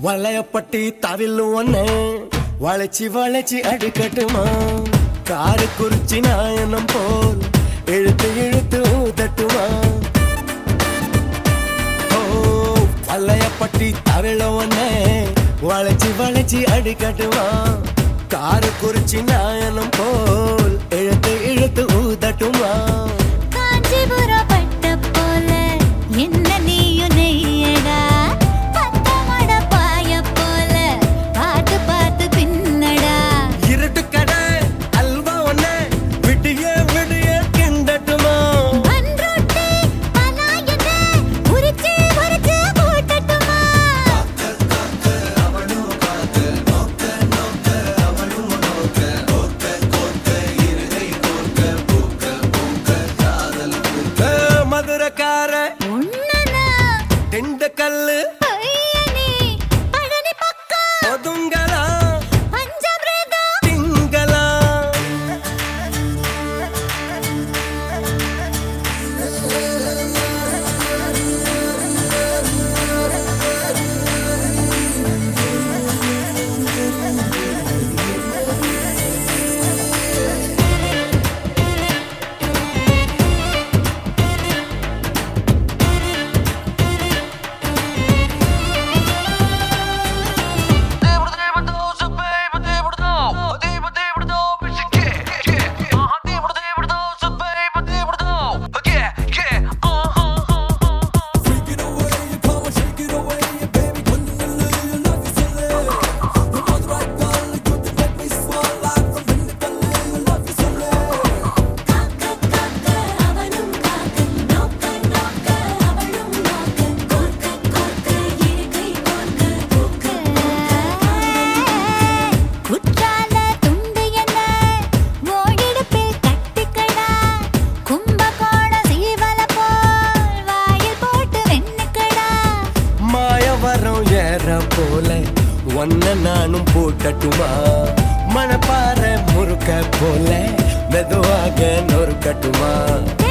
வளையப்பட்டி தவில்லு ஒண்ணு வளைச்சி வளைச்சி அடிக்கட்டுமா காரு குறிச்சி நாயனம் போல் இழுத்து இழுத்து ஊதட்டுமா ஓ வளையப்பட்டி தவில ஒண்ணு வளைச்சி வளைச்சி அடிக்கட்டுமா காரு குறிச்சி நாயனம் போல் இழுத்து இழுத்து ஊதட்டுமா காஞ்சிபுரம் பட்ட போல என்ன நீயும் நெய்யடா பத்தமட பாய போல பார்த்து பார்த்து பின்னடா இருட்டு கடை அல்வா ஒண்ணு விடிய விடிய கிண்டட்டுமா பன்ரொட்டி பலாயன உரிச்சு உரிச்சு போட்டட்டுமா ஏ, மதுரக்கார உன்னனா திண்டுக்கல்லு பையனே பழனி பக்கம் ஒதுங்கலா பஞ்சபிரதம் திங்களா குற்றால துண்டு என்ன ஓடிடுப்பில் கட்டிக்கடா கும்பகோண சீவல போல் வாயில் போட்டு வெண்ணுக்கடா மாயவரம் ஏற போல ஒன்ன நானும் போட்டட்டுமா மணப்பாறை முறுக்க போல மெதுவாக நொறுக்கட்டுமா